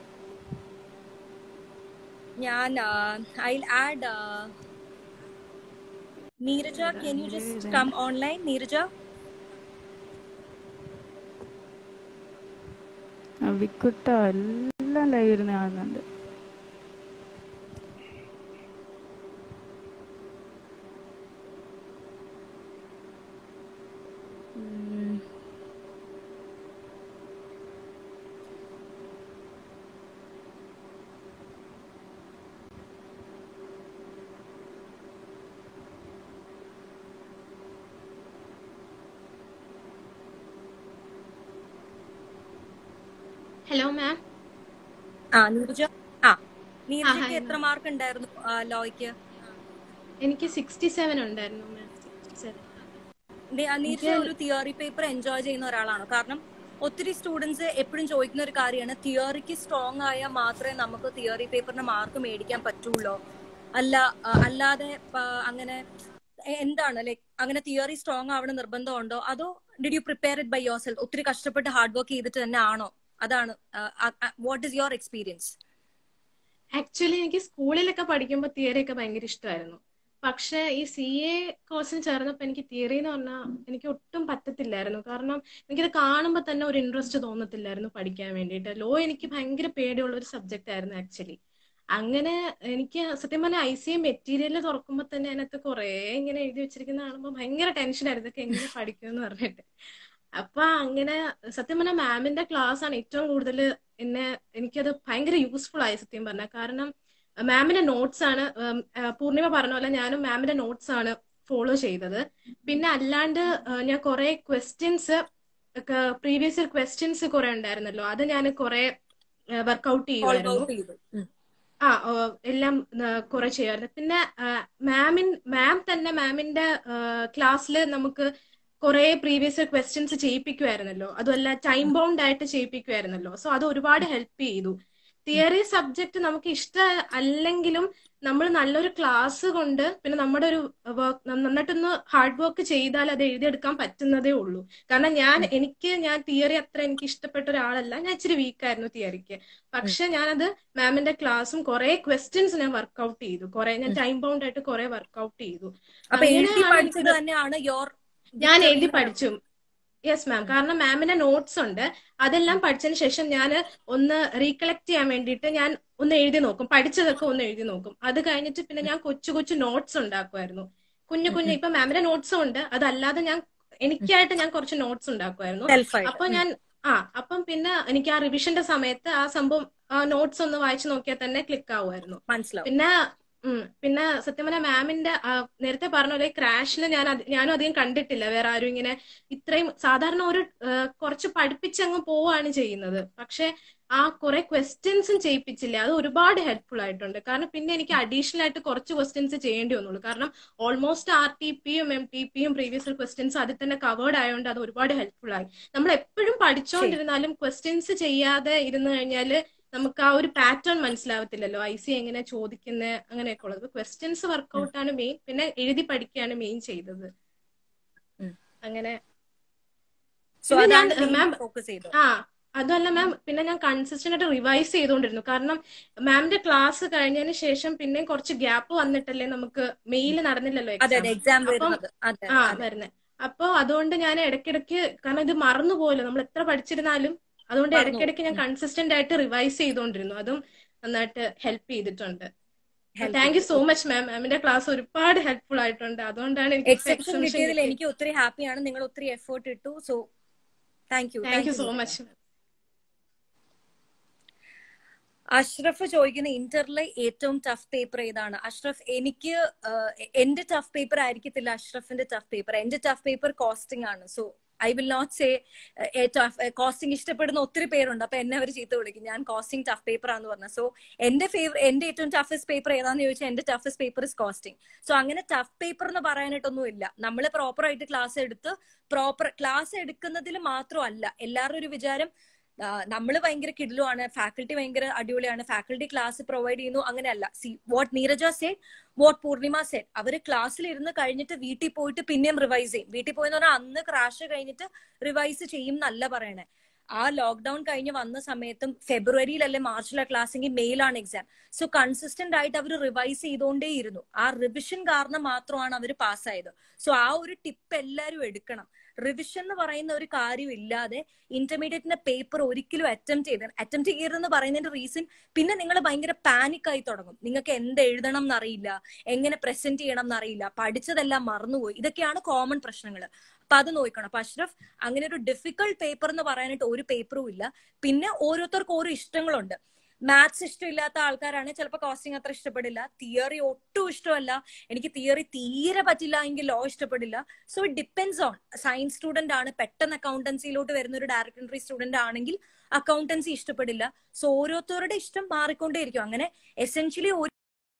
ഞാൻ I add Neeraja can you just come online Neeraja വിക്കുട്ട എല്ലാം ലൈവ് ഇരുന്ന് കാണുന്നുണ്ട് ഹലോ മാം ആ നീരജ ആ നീരജയ്ക്ക് എത്ര മാർക്ക് ഉണ്ടായിരുന്നു ആ, ലോയ്ക്ക് എനിക്ക് സിക്സ്റ്റി സെവൻ ഉണ്ടായിരുന്നു മാം സിക്സ്റ്റി സെവൻ നീ- ആ, നീരജ ഒരു തിയറി പേപ്പർ എൻജോയ് ചെയ്യുന്ന ഒരാളാണ് കാരണം ഒത്തിരി സ്റ്റുഡൻസ് എപ്പോഴും ചോദിക്കുന്ന ഒരു കാര്യമാണ് തിയറിക്ക് സ്ട്രോങ് ആയാൽ മാത്രമേ നമുക്ക് തിയറി പേപ്പറിന് മാർക്ക് മേടിക്കാൻ പറ്റുള്ളൂ അല്ല ആ, അല്ലാതെ ആ, അങ്ങനെ എ- എന്താണ് ലൈക് അങ്ങനെ തിയറി സ്ട്രോങ് ആവണ നിർബന്ധമുണ്ടോ അതോ did you prepare it by yourself ഒത്തിരി കഷ്ടപ്പെട്ട് ഹാർഡ് വർക്ക് ചെയ്തിട്ട് തന്നെ ആണോ അതാണ് what is your experience actually എനിക്ക് സ്കൂളിലൊക്കെ പഠിക്കുമ്പോൾ തിയറി ഒക്കെ ഭയങ്കര ഇഷ്ടമായിരുന്നു പക്ഷെ ഈ സി എ കോഴ്സിന് ചേർന്നപ്പോൾ എനിക്ക് തിയറി എന്ന് പറഞ്ഞാൽ എനിക്ക് ഒട്ടും പറ്റത്തില്ലായിരുന്നു കാരണം എനിക്കിത് കാണുമ്പോൾ തന്നെ ഒരു ഇൻട്രസ്റ്റ് തോന്നത്തില്ലായിരുന്നു പഠിക്കാൻ വേണ്ടിയിട്ട് ലോ എനിക്ക് ഭയങ്കര പേടിയുള്ള ഒരു സബ്ജക്റ്റ് ആയിരുന്നു ആക്ച്വലി അങ്ങനെ എനിക്ക് സത്യം പറഞ്ഞാൽ ഐ സി എ മെറ്റീരിയൽ തുറക്കുമ്പോൾ തന്നെ അതിനകത്ത് കുറേ ഇങ്ങനെ എഴുതി വെച്ചിരിക്കുന്ന കാണുമ്പോൾ ഭയങ്കര ടെൻഷനായിരുന്നു ഇതൊക്കെ എങ്ങനെ പഠിക്കുമെന്ന് പറഞ്ഞിട്ട് അപ്പൊ അങ്ങനെ സത്യം പറഞ്ഞാൽ മാമിന്റെ ക്ലാസ് ആണ് ഏറ്റവും കൂടുതൽ എന്നെ എനിക്കത് ഭയങ്കര യൂസ്ഫുൾ ആയി സത്യം പറഞ്ഞാൽ കാരണം മാമിന്റെ നോട്ട്സ് ആണ് ഉം, ആ, പൂർണിമ പറഞ്ഞ പോലെ ഞാനും മാമിന്റെ നോട്ട്സ് ആണ് ഫോളോ ചെയ്തത് പിന്നെ അല്ലാണ്ട് ആ, ഞാൻ കുറെ ക്വസ്റ്റ്യൻസ് പ്രീവിയസ് ഇയർ ക്വസ്റ്റ്യൻസ് കുറെ ഉണ്ടായിരുന്നല്ലോ അത് ഞാൻ കുറെ വർക്ക്ഔട്ട് ചെയ്യുമായിരുന്നു ചെയ്തു ഉം. ആ ഓ, എല്ലാം കുറെ ചെയ്യാറുണ്ട് പിന്നെ മാമിൻ മാം തന്നെ മാമിന്റെ ക്ലാസ്സിൽ നമുക്ക് കുറെ പ്രീവിയസ് ക്വസ്റ്റ്യൻസ് ചെയ്യിപ്പിക്കുമായിരുന്നല്ലോ അതുമല്ല ടൈം ബൗണ്ട് ആയിട്ട് ചെയ്യിപ്പിക്കുമായിരുന്നല്ലോ സോ അത് ഒരുപാട് ഹെൽപ്പ് ചെയ്തു തിയറി സബ്ജക്ട് നമുക്ക് ഇഷ്ട അല്ലെങ്കിലും നമ്മൾ നല്ലൊരു ക്ലാസ് കൊണ്ട് പിന്നെ നമ്മുടെ ഒരു വർക്ക് നന്നായിട്ടൊന്ന് ഹാർഡ് വർക്ക് ചെയ്താൽ അത് എഴുതിയെടുക്കാൻ പറ്റുന്നതേ ഉള്ളൂ കാരണം ഞാൻ എനിക്ക് ഞാൻ തിയറി അത്ര എനിക്ക് ഇഷ്ടപ്പെട്ട ഒരാളല്ല ഞാൻ ഇച്ചിരി വീക്കായിരുന്നു തിയറിക്ക് പക്ഷെ ഞാനത് മാമിന്റെ ക്ലാസ്സും കുറെ ക്വസ്റ്റ്യൻസ് ഞാൻ വർക്ക്ഔട്ട് ചെയ്തു കുറെ ഞാൻ ടൈം ബൗണ്ട് ആയിട്ട് കുറെ വർക്ക്ഔട്ട് ചെയ്തു അപ്പൊ എഴുതി അങ്ങനെയാണ് പഠിച്ചത് എനിക്കിത് തന്നെയാണ് യോർ ഞാൻ എഴുതി പഠിച്ചു യെസ് മാം കാരണം മാമിന്റെ നോട്ട്സ് ഉണ്ട് അതെല്ലാം പഠിച്ചതിന് ശേഷം ഞാൻ ഒന്ന് റീകളക്ട് ചെയ്യാൻ വേണ്ടിയിട്ട് ഞാൻ ഒന്ന് എഴുതി നോക്കും പഠിച്ചതൊക്കെ ഒന്ന് എഴുതി നോക്കും അത് കഴിഞ്ഞിട്ട് പിന്നെ ഞാൻ കൊച്ചു കൊച്ചു നോട്ട്സ് ഉണ്ടാക്കുമായിരുന്നു കുഞ്ഞു കുഞ്ഞു ഇപ്പൊ മാമിന്റെ നോട്ട്സും ഉണ്ട് അതല്ലാതെ ഞാൻ എനിക്കായിട്ട് ഞാൻ കുറച്ച് നോട്ട്സ് ഉണ്ടാക്കുമായിരുന്നു സെൽഫായിട്ട് അപ്പൊ ഞാൻ ആ അപ്പം പിന്നെ എനിക്ക് ആ റിവിഷന്റെ സമയത്ത് ആ സംഭവം നോട്ട്സ് ഒന്ന് വായിച്ചു നോക്കിയാൽ തന്നെ ക്ലിക്ക് ആവുമായിരുന്നു മനസ്സിലാവും പിന്നെ ഉം, പിന്നെ സത്യം പറഞ്ഞാൽ മാമിന്റെ ആ, നേരത്തെ പറഞ്ഞ പോലെ ക്രാഷിൽ ഞാൻ അത് ഞാനും അധികം കണ്ടിട്ടില്ല വേറെ ആരും ഇങ്ങനെ ഇത്രയും സാധാരണ ഒരു ആ, കുറച്ച് പഠിപ്പിച്ചങ്ങ് പോവാണ് ചെയ്യുന്നത് പക്ഷെ ആ കുറെ ക്വസ്റ്റ്യൻസും ചെയ്യിപ്പിച്ചില്ല അത് ഒരുപാട് ഹെൽപ്ഫുൾ ആയിട്ടുണ്ട് കാരണം പിന്നെ എനിക്ക് അഡീഷണൽ ആയിട്ട് കുറച്ച് ക്വസ്റ്റ്യൻസ് ചെയ്യേണ്ടി വന്നുള്ളൂ കാരണം ഓൾമോസ്റ്റ് ആർ ടി പിയും എം ടി പിയും പ്രീവിയസ് ക്വസ്റ്റ്യൻസ് അതിൽ തന്നെ കവേർഡ് ആയതുകൊണ്ട് അത് ഒരുപാട് ഹെൽപ്ഫുൾ ആയി നമ്മൾ എപ്പോഴും പഠിച്ചുകൊണ്ടിരുന്നാലും ക്വസ്റ്റ്യൻസ് ചെയ്യാതെ ഇരുന്ന് കഴിഞ്ഞാല് നമുക്ക് ആ ഒരു പാറ്റേൺ മനസ്സിലാവത്തില്ലല്ലോ ഐ സി എങ്ങനെ ചോദിക്കുന്നത് അങ്ങനെയൊക്കെ ഉള്ളത് ക്വസ്റ്റ്യൻസ് വർക്ക്ഔട്ട് ആണ് മെയിൻ പിന്നെ എഴുതി പഠിക്കുകയാണ് മെയിൻ ചെയ്തത് ഉം. അങ്ങനെ സോ പിന്നെ ഞാൻ, അതാണ് ma'am, ഫോക്കസ് ചെയ്തത് ആ അതല്ല മാം പിന്നെ ഞാൻ കൺസിസ്റ്റന്റ് ആയിട്ട് റിവൈസ് ചെയ്തുകൊണ്ടിരുന്നു കാരണം മാമിന്റെ ക്ലാസ് കഴിഞ്ഞതിന് ശേഷം പിന്നെ കുറച്ച് ഗ്യാപ്പ് വന്നിട്ടല്ലേ നമുക്ക് മെയിൽ നടന്നില്ലല്ലോ അതെ എക്സാം അതെ എക്സാം അപ്പം വരുന്നത് അതെ ആ അതെ വരുന്നത് അപ്പൊ അതുകൊണ്ട് ഞാൻ ഇടയ്ക്കിടയ്ക്ക് കാരണം ഇത് മറന്നു പോയല്ലോ നമ്മൾ എത്ര പഠിച്ചിരുന്നാലും അതുകൊണ്ട് മറന്നു ഇടയ്ക്കിടയ്ക്ക് ഞാൻ കൺസിസ്റ്റന്റ് ആയിട്ട് റിവൈസ് ചെയ്തുകൊണ്ടിരുന്നു അതും നന്നായിട്ട് ഹെൽപ്പ് ചെയ്തിട്ടുണ്ട് Help താങ്ക് യു ചെയ്തു. സോ മച്ച് മാം മാമിന്റെ ക്ലാസ് ഒരുപാട് ഹെൽപ്ഫുൾ ആയിട്ടുണ്ട് അതുകൊണ്ടാണ് എനിക്ക് എക്സെപ്ഷൻ exemption കിട്ടിയതിൽ കിട്ടിയത് എനിക്ക് ഒത്തിരി ഹാപ്പിയാണ് നിങ്ങൾ ഒത്തിരി എഫേർട്ട് ഇട്ടു so thank you thank you so much Ashraf ചോദിക്കുന്ന ഇന്ററിലെ ഏറ്റവും ടഫ് പേപ്പർ ഏതാണ് അഷ്റഫ് എനിക്ക് ആഹ്, എന്റെ ടഫ് പേപ്പർ ആയിരിക്കത്തില്ല അഷ്റഫിന്റെ ടഫ് പേപ്പർ എന്റെ ടഫ് പേപ്പർ കോസ്റ്റിംഗ് ആണ് so I will not say costing ഇഷ്ടപ്പെടുന്ന ഒത്തിരി പേരുണ്ട് അപ്പൊ എന്നെ അവർ ചീത്ത വിളിക്കും ഞാൻ കോസ്റ്റിംഗ് ടഫ് പേപ്പർ ആന്ന് പറഞ്ഞ സോ എന്റെ ഫേവർ എന്റെ ഏറ്റവും ടഫസ്റ്റ് പേപ്പർ ഏതാന്ന് ചോദിച്ചാൽ എന്റെ toughest paper is costing so അങ്ങനെ ടഫ് പേപ്പർ എന്ന് പറയാനായിട്ടൊന്നും ഇല്ല നമ്മൾ പ്രോപ്പർ ആയിട്ട് ക്ലാസ് എടുത്ത് പ്രോപ്പർ ക്ലാസ് എടുക്കുന്നതിൽ മാത്രമല്ല എല്ലാവരും ഒരു വിചാരം നമ്മൾ ഭയങ്കര കിഡിലുമാണ് ഫാക്കൽറ്റി ഭയങ്കര അടിപൊളിയാണ് ഫാക്കൽറ്റി ക്ലാസ് പ്രൊവൈഡ് ചെയ്യുന്നു അങ്ങനെയല്ല see what Neeraja said what Poornima said അവര് ക്ലാസ്സിൽ ഇരുന്ന് കഴിഞ്ഞിട്ട് വീട്ടിൽ പോയിട്ട് പിന്നെയും റിവൈസ് ചെയ്യും വീട്ടിൽ പോയെന്ന് പറഞ്ഞാൽ അന്ന് ക്രാഷ് കഴിഞ്ഞിട്ട് റിവൈസ് ചെയ്യും എന്നല്ല പറയണേ ആ ലോക്ക്ഡൌൺ കഴിഞ്ഞ് വന്ന സമയത്തും ഫെബ്രുവരിയിലല്ലേ മാർച്ചിലെ ക്ലാസ് എങ്കിൽ മെയിലാണ് എക്സാം സോ കൺസിസ്റ്റന്റ് ആയിട്ട് അവർ റിവൈസ് ചെയ്തുകൊണ്ടേയിരുന്നു ആ റിവിഷൻ കാരണം മാത്രമാണ് അവർ പാസ്സായത് സോ ആ ഒരു ടിപ്പ് എല്ലാവരും എടുക്കണം റിവിഷൻ എന്ന് പറയുന്ന ഒരു കാര്യം ഇല്ലാതെ ഇന്റർമീഡിയറ്റിന്റെ പേപ്പർ ഒരിക്കലും അറ്റംപ്റ്റ് ചെയ്ത് അറ്റംപ്റ്റ് ചെയ്യരുതെന്ന് പറയുന്നതിന്റെ റീസൺ പിന്നെ നിങ്ങൾ ഭയങ്കര പാനിക് ആയി തുടങ്ങും നിങ്ങൾക്ക് എന്ത് എഴുതണം എന്നറിയില്ല എങ്ങനെ പ്രസന്റ് ചെയ്യണം എന്നറിയില്ല പഠിച്ചതെല്ലാം മറന്നുപോയി ഇതൊക്കെയാണ് കോമൺ പ്രശ്നങ്ങൾ അപ്പൊ അത് നോക്കണം അപ്പൊ അഷ്റഫ് അങ്ങനെ ഒരു ഡിഫിക്കൾട്ട് പേപ്പർ എന്ന് പറയാനായിട്ട് ഒരു പേപ്പറും ഇല്ല പിന്നെ ഓരോരുത്തർക്കും ഓരോ ഇഷ്ടങ്ങളുണ്ട് മാത്സ് ഇഷ്ടമില്ലാത്ത ആൾക്കാരാണ് ചിലപ്പോൾ കോസ്റ്റിംഗ് അത്ര ഇഷ്ടപ്പെടില്ല തിയറി ഒട്ടും ഇഷ്ടമല്ല എനിക്ക് തിയറി തീരെ പറ്റില്ല എങ്കിൽ ലോ ഇഷ്ടപ്പെടില്ല so it depends on science student ആണ് പെട്ടെന്ന് അക്കൗണ്ടൻസിയിലോട്ട് വരുന്ന ഒരു ഡയറക്ട് എൻട്രി സ്റ്റുഡന്റ് ആണെങ്കിൽ അക്കൗണ്ടൻസി ഇഷ്ടപ്പെടില്ല സോ ഓരോരുത്തരുടെ ഇഷ്ടം മാറിക്കൊണ്ടേയിരിക്കും അങ്ങനെ എസെൻഷ്യലി ഒരു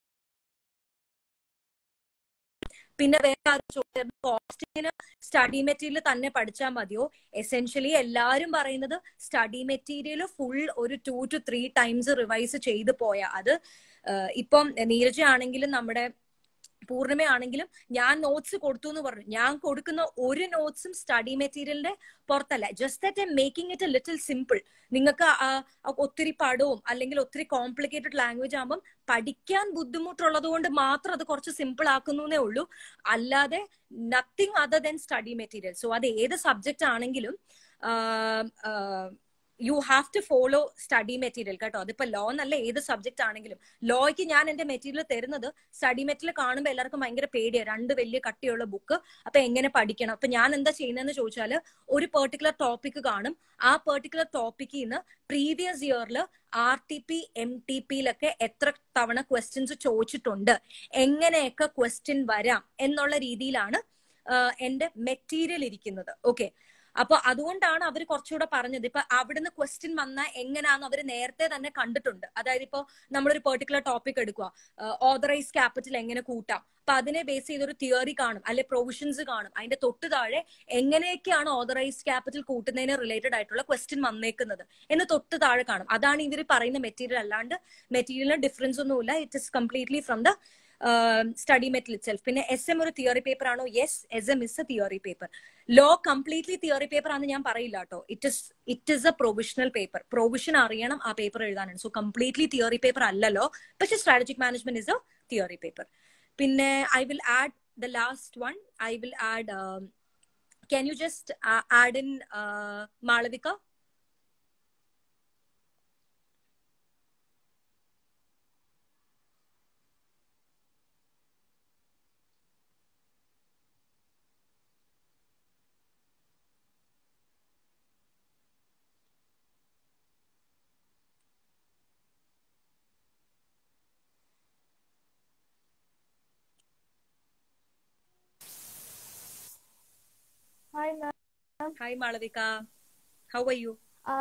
പിന്നെ വേറെ ആരും ചോദിച്ചത് കോസ്റ്റിങ്ങിന് സ്റ്റഡി മെറ്റീരിയൽ തന്നെ പഠിച്ചാൽ മതിയോ എസെൻഷ്യലി എല്ലാവരും പറയുന്നത് സ്റ്റഡി മെറ്റീരിയൽ ഫുൾ ഒരു two two three times revise ചെയ്ത് പോയാ അത് ആഹ് ഇപ്പം നീരജ ആണെങ്കിലും നമ്മുടെ പൂർണിമയാണെങ്കിലും ഞാൻ നോട്ട്സ് കൊടുത്തു എന്ന് പറഞ്ഞു ഞാൻ കൊടുക്കുന്ന ഒരു നോട്ട്സും സ്റ്റഡി മെറ്റീരിയലിന്റെ പുറത്തല്ല just that I making it a little simple നിങ്ങൾക്ക് ഒത്തിരി പടവും അല്ലെങ്കിൽ ഒത്തിരി കോംപ്ലിക്കേറ്റഡ് ലാംഗ്വേജ് ആകുമ്പം പഠിക്കാൻ ബുദ്ധിമുട്ടുള്ളത് കൊണ്ട് മാത്രം അത് കുറച്ച് സിമ്പിൾ ആക്കുന്നേ ഉള്ളൂ അല്ലാതെ nothing other than study material so അത് ഏത് സബ്ജക്റ്റ് ആണെങ്കിലും you have to follow study material കേട്ടോ അതിപ്പോ ലോ എന്നല്ല ഏത് സബ്ജക്ട് ആണെങ്കിലും ലോയ്ക്ക് ഞാൻ എന്റെ മെറ്റീരിയൽ തരുന്നത് സ്റ്റഡി മെറ്റീരിയൽ കാണുമ്പോൾ എല്ലാവർക്കും ഭയങ്കര പേടിയാണ് രണ്ട് വലിയ കട്ടിയുള്ള ബുക്ക് അപ്പൊ എങ്ങനെ പഠിക്കണം അപ്പൊ ഞാൻ എന്താ ചെയ്യുന്നതെന്ന് ചോദിച്ചാൽ ഒരു പെർട്ടിക്കുലർ ടോപ്പിക് കാണും ആ പെർട്ടിക്കുലർ ടോപ്പിക്കിൽ നിന്ന് പ്രീവിയസ് ഇയറിൽ R T P M T പിയിലൊക്കെ എത്ര തവണ ക്വസ്റ്റ്യൻസ് ചോദിച്ചിട്ടുണ്ട് എങ്ങനെയൊക്കെ ക്വസ്റ്റ്യൻ വരാം എന്നുള്ള രീതിയിലാണ് എന്റെ മെറ്റീരിയൽ ഇരിക്കുന്നത് ഓക്കെ അപ്പൊ അതുകൊണ്ടാണ് അവർ കുറച്ചുകൂടെ പറഞ്ഞത് ഇപ്പൊ അവിടുന്ന് ക്വസ്റ്റ്യൻ വന്ന എങ്ങനെയാന്ന് അവർ നേരത്തെ തന്നെ കണ്ടിട്ടുണ്ട് അതായത് ഇപ്പോ നമ്മളൊരു പെർട്ടിക്കുലർ ടോപ്പിക് എടുക്കുക ഓതറൈസ് ക്യാപിറ്റൽ എങ്ങനെ കൂട്ടാം അപ്പൊ അതിനെ ബേസ് ചെയ്തൊരു തിയറി കാണും അല്ലെ പ്രൊവിഷൻസ് കാണും അതിന്റെ തൊട്ട് താഴെ എങ്ങനെയൊക്കെയാണ് ഓതറൈസ്ഡ് ക്യാപിറ്റൽ കൂട്ടുന്നതിന് റിലേറ്റഡ് ആയിട്ടുള്ള ക്വസ്റ്റ്യൻ വന്നേക്കുന്നത് എന്ന് തൊട്ട് താഴെ കാണും അതാണ് ഇവർ പറയുന്ന മെറ്റീരിയൽ അല്ലാണ്ട് മെറ്റീരിയലിന് ഡിഫറൻസ് ഒന്നുമില്ല it is completely from the study material itself പിന്നെ എസ് എം ഒരു തിയറി പേപ്പർ ആണോ yes S M is a theory paper law completely theory paper ആണെന്ന് ഞാൻ പറയില്ല കേട്ടോ it is it is a provisional paper provision അറിയണം ആ paper എഴുതാനാണ് സോ കംപ്ലീറ്റ്ലി തിയറി പേപ്പർ അല്ലല്ലോ പക്ഷെ strategic management is a theory paper പിന്നെ I will add the last one I will add can you just add in Malavika hi ma'am hi Malavika how are you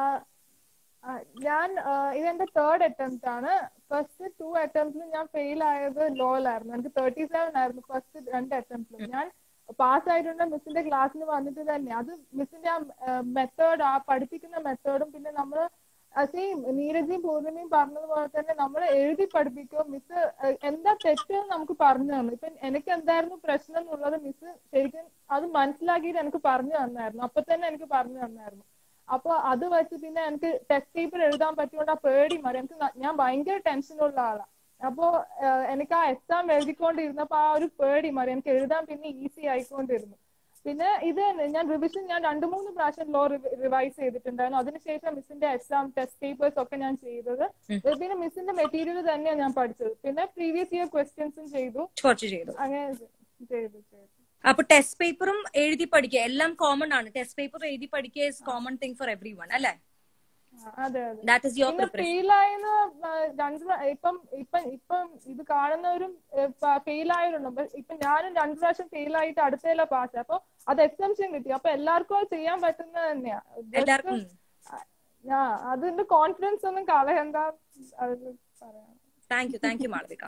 ഞാൻ ഇതെന്റെ third attempt ആണ് first two അറ്റംപ്റ്റിൽ ഞാൻ fail ആയത് ലോയിലായിരുന്നു എനിക്ക് thirty seven ആയിരുന്നു first രണ്ട് അറ്റംപ്റ്റിൽ ഞാൻ പാസ് ആയിട്ടുണ്ട് മിസ്സിന്റെ ക്ലാസ്സിന് വന്നിട്ട് തന്നെ അത് മിസ്സിന്റെ ആ മെത്തേഡ് ആ പഠിപ്പിക്കുന്ന മെത്തേഡും പിന്നെ നമ്മൾ സെയിം നീരജയും പൂർണിമയും പറഞ്ഞതുപോലെ തന്നെ നമ്മൾ എഴുതി പഠിപ്പിക്കുക മിസ് എന്താ തെറ്റെന്ന് നമുക്ക് പറഞ്ഞു തന്നു ഇപ്പൊ എനിക്ക് എന്തായിരുന്നു പ്രശ്നം എന്നുള്ളത് മിസ് ശരിക്കും അത് മനസ്സിലാക്കിയിട്ട് എനിക്ക് പറഞ്ഞു തന്നായിരുന്നു അപ്പൊ തന്നെ എനിക്ക് പറഞ്ഞു തന്നായിരുന്നു അപ്പൊ അത് വെച്ച് പിന്നെ എനിക്ക് ടെസ്റ്റ് പേപ്പർ എഴുതാൻ പറ്റുകൊണ്ട് ആ പേടി മാറി എനിക്ക് ന- ഞാൻ ഭയങ്കര ടെൻഷനുള്ള ആളാ അപ്പോ ഏഹ്, എനിക്ക് ആ എക്സാം എഴുതിക്കൊണ്ടിരുന്നപ്പോ ആ ഒരു പേടി മാറി എനിക്ക് എഴുതാൻ പിന്നെ ഈസി ആയിക്കൊണ്ടിരുന്നു പിന്നെ ഇത് തന്നെ ഞാൻ റിവിഷൻ ഞാൻ രണ്ടു മൂന്ന് പ്രാവശ്യം ലോ റിവൈസ് ചെയ്തിട്ടുണ്ടായിരുന്നു അതിനുശേഷം മിസ്സിന്റെ എക്സാം ടെസ്റ്റ് പേപ്പേഴ്സ് ഒക്കെ ഞാൻ ചെയ്തത് പിന്നെ മിസ്സിന്റെ മെറ്റീരിയൽ തന്നെയാണ് ഞാൻ പഠിച്ചത് പിന്നെ പ്രീവിയസ് ഇയർ ക്വസ്റ്റ്യൻസും ചെയ്തു കുറച്ച് ചെയ്തു അങ്ങനെ ചെയ്തു ചെയ്തു അപ്പൊ ടെസ്റ്റ് പേപ്പറും എഴുതി പഠിക്കുക എല്ലാം കോമൺ ആണ് ടെസ്റ്റ് പേപ്പർ എഴുതി പഠിക്കുക is common thing for every one അല്ലേ ആ, അതെ അതെ ദാറ്റ് ഇസ് യുവർ പിന്നെ പ്രിപ്പറേഷൻ ഫെയിലായെന്ന് രണ്ട് പ്ര- ഇപ്പം ഇപ്പം ഇപ്പം ഇത് കാണുന്നവരും ഫെയിലായവരുണ്ട് ഇപ്പൊ ഞാനും രണ്ടു പ്രാവശ്യം ഫെയിലായിട്ട് അടുത്തല്ല പാസ് അപ്പൊ അത് എക്സംഷൻ കിട്ടി അപ്പൊ എല്ലാവർക്കും അത് ചെയ്യാൻ പറ്റുന്നത് തന്നെയാ Just, എല്ലാവർക്കും ആ അതിന്റെ കോൺഫിഡൻസ് ഒന്നും കളയണ്ട അത് പറയാം thank you thank you Malavika